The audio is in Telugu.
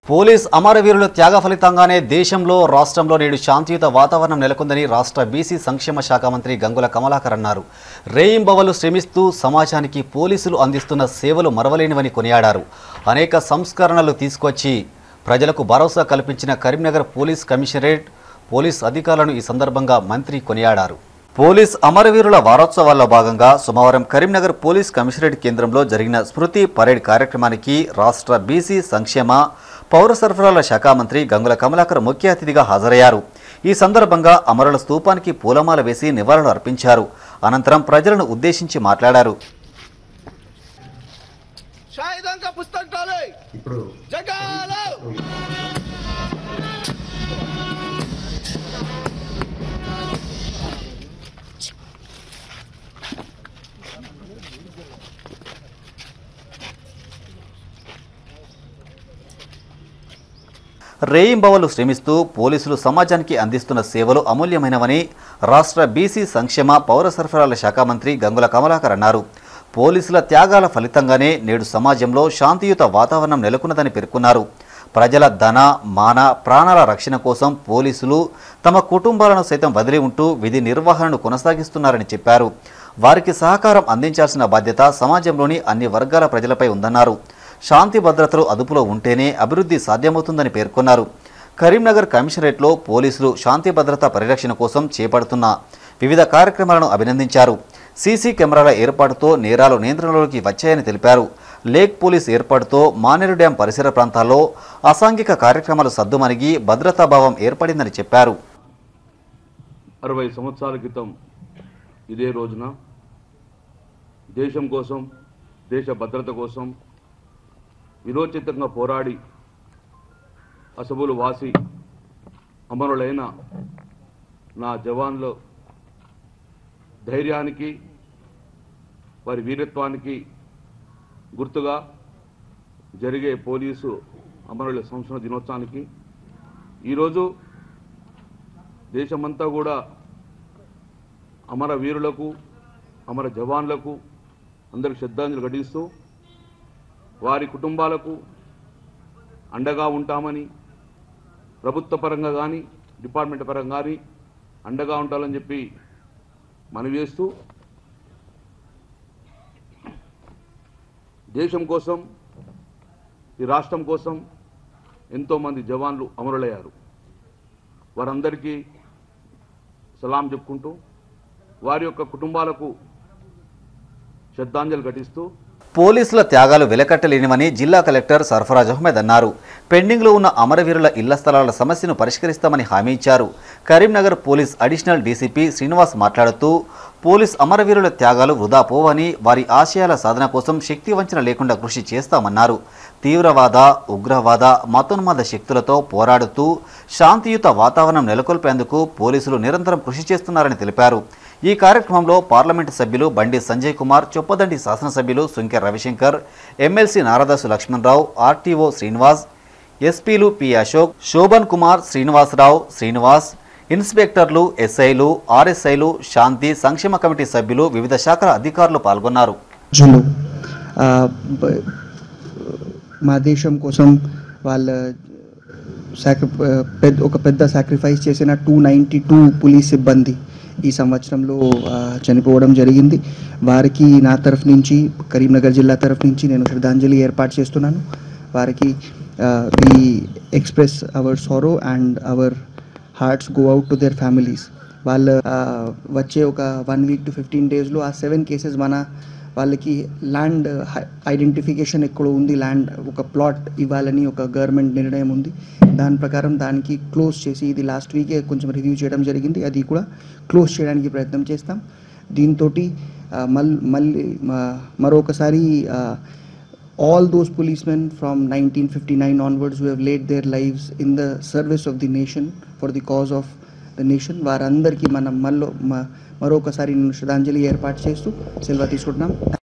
పోలీస్ అమరవీరుల త్యాగ ఫలితంగానే దేశంలో రాష్ట్రంలో నేడు శాంతియుత వాతావరణం నెలకొందని రాష్ట్ర బీసీ సంక్షేమ శాఖ మంత్రి గంగుల కమలాకర్ అన్నారు రేయింబవలు శ్రమిస్తూ సమాజానికి పోలీసులు అందిస్తున్న సేవలు మరవలేనివని కొనియాడారు అనేక సంస్కరణలు తీసుకొచ్చి ప్రజలకు భరోసా కల్పించిన కరీంనగర్ పోలీస్ కమిషనరేట్ పోలీస్ అధికారులను ఈ సందర్భంగా మంత్రి కొనియాడారు పోలీస్ అమరవీరుల వారోత్సవాల్లో భాగంగా సోమవారం కరీంనగర్ పోలీస్ కమిషనరేట్ కేంద్రంలో జరిగిన స్మృతి పరేడ్ కార్యక్రమానికి రాష్ట్ర బీసీ సంక్షేమ పౌర సరఫరాల శాఖ మంత్రి గంగుల కమలాకర్ ముఖ్య అతిథిగా హాజరయ్యారు ఈ సందర్భంగా అమరుల స్తూపానికి పూలమాల వేసి నివాళులు అర్పించారు అనంతరం ప్రజలను ఉద్దేశించి మాట్లాడారు షాయిదంగా పుస్తకాలు ఇప్పుడు జగాలు రేయింబవలు శ్రమిస్తూ పోలీసులు సమాజానికి అందిస్తున్న సేవలు అమూల్యమైనవని రాష్ట్ర బీసీ సంక్షేమ పౌర సరఫరాల శాఖ మంత్రి గంగుల కమలాకర్ అన్నారు పోలీసుల త్యాగాల ఫలితంగానే నేడు సమాజంలో శాంతియుత వాతావరణం నెలకొన్నదని పేర్కొన్నారు ప్రజల ధన మాన ప్రాణాల రక్షణ కోసం పోలీసులు తమ కుటుంబాలను సైతం వదిలి ఉంటూ విధి నిర్వహణను కొనసాగిస్తున్నారని చెప్పారు వారికి సహకారం అందించాల్సిన బాధ్యత సమాజంలోని అన్ని వర్గాల ప్రజలపై ఉందన్నారు శాంతి భద్రతలు అదుపులో ఉంటేనే అభివృద్ధి సాధ్యమవుతుందని పేర్కొన్నారు కరీంనగర్ కమిషనరేట్లో పోలీసులు శాంతి భద్రత పరిరక్షణ కోసం చేపడుతున్న వివిధ కార్యక్రమాలను అభినందించారు సీసీ కెమెరాల ఏర్పాటుతో నేరాలు నియంత్రణలోకి వచ్చాయని తెలిపారు లేక్ పోలీస్ ఏర్పాటుతో మానేరు డ్యాం పరిసర ప్రాంతాల్లో అసాంఘిక కార్యక్రమాలు సద్దుమణిగి భద్రతాభావం ఏర్పడిందని చెప్పారు అరవై సంవత్సరాల క్రితం ఇదే రోజున దేశం కోసం దేశ భద్రత కోసం విరోచితంగా పోరాడి అసబులు వాసి అమరులైన నా జవాన్ల ధైర్యానికి వారి వీరత్వానికి గుర్తుగా జరిగే పోలీసు అమరుల సంవత్సర దినోత్సవానికి ఈరోజు దేశమంతా కూడా అమర వీరులకు అమర జవాన్లకు అందరికి శ్రద్ధాంజలి ఘటిస్తూ వారి కుటుంబాలకు అండగా ఉంటామని ప్రభుత్వ పరంగా కానీ డిపార్ట్మెంట్ పరంగా కానీ అండగా ఉంటామని చెప్పి మనవి చేస్తూ దేశం కోసం ఈ రాష్ట్రం కోసం ఎంతోమంది జవాన్లు అమరులయ్యారు వారందరికీ సలాం చెప్పుకుంటూ వారి యొక్క కుటుంబాలకు శ్రద్ధాంజలి ఘటిస్తూ పోలీసుల త్యాగాలు వెలకట్టలేనివని జిల్లా కలెక్టర్ సర్ఫరాజ్ అహ్మద్ అన్నారు పెండింగ్లో ఉన్న అమరవీరుల ఇళ్ల స్థలాల సమస్యను పరిష్కరిస్తామని హామీ ఇచ్చారు Karimnagar police additional DCP Srinivas మాట్లాడుతూ పోలీస్ అమరవీరుల త్యాగాలు వృధా పోవని వారి ఆశయాల సాధన కోసం శక్తి వంచన లేకుండా కృషి చేస్తామన్నారు తీవ్రవాద ఉగ్రవాద మతోన్మాద శక్తులతో పోరాడుతూ శాంతియుత వాతావరణం నెలకొల్పేందుకు పోలీసులు నిరంతరం కృషి చేస్తున్నారని తెలిపారు ఈ కార్యక్రమంలో పార్లమెంటు సభ్యులు బండి సంజయ్ కుమార్ చొప్పదండి శాసనసభ్యులు సుంకెర్ రవిశంకర్ ఎమ్మెల్సీ నారదాసు లక్ష్మణరావు ఆర్టీఓ శ్రీనివాస్ ఎస్పీలు పి అశోక్ శోభన్ కుమార్ శ్రీనివాసరావు శ్రీనివాస్ ఇన్స్పెక్టర్లు ఎస్ఐలు ఆర్ఎస్ఐలు శాంతి సంక్షేమ కమిటీ సభ్యులు వివిధ శాఖల అధికారులు పాల్గొన్నారు జులు ఆ, బ- మా దేశం కోసం వాళ్ళ సాక్రి పెద్ద ఒక పెద్ద సాక్రిఫైస్ చేసిన టూ నైంటీ టూ పోలీస్ సిబ్బంది ఈ సంవత్సరంలో ఆ, చనిపోవడం జరిగింది వారికి నా తరఫు నుంచి కరీంనగర్ జిల్లా తరఫు నుంచి నేను శ్రద్ధాంజలి ఏర్పాటు చేస్తున్నాను వారికి we express our sorrow and our hearts go out to their families వాళ్ళ ఆ, వచ్చే ఒక వన్ వీక్ టు ఫిఫ్టీన్ డేస్లో ఆ సెవెన్ కేసెస్ మన వాళ్ళకి ల్యాండ్ ఐడెంటిఫికేషన్ ఎక్కడ ఉంది ల్యాండ్ ఒక ప్లాట్ ఇవ్వాలని ఒక గవర్నమెంట్ నిర్ణయం ఉంది దాని ప్రకారం దానికి క్లోజ్ చేసి ఇది లాస్ట్ వీకే కొంచెం రివ్యూ చేయడం జరిగింది అది కూడా క్లోజ్ చేయడానికి ప్రయత్నం చేస్తాం దీంతో మళ్ళీ మళ్ళీ మ- మరొకసారి all those policemen from 1959 onwards who have laid their lives in the service of the nation for the cause of the nation వారందరికీ మనం మళ్ళీ మరొకసారి నేను శ్రద్ధాంజలి ఏర్పాటు చేస్తూ సెలవు తీసుకుంటున్నాం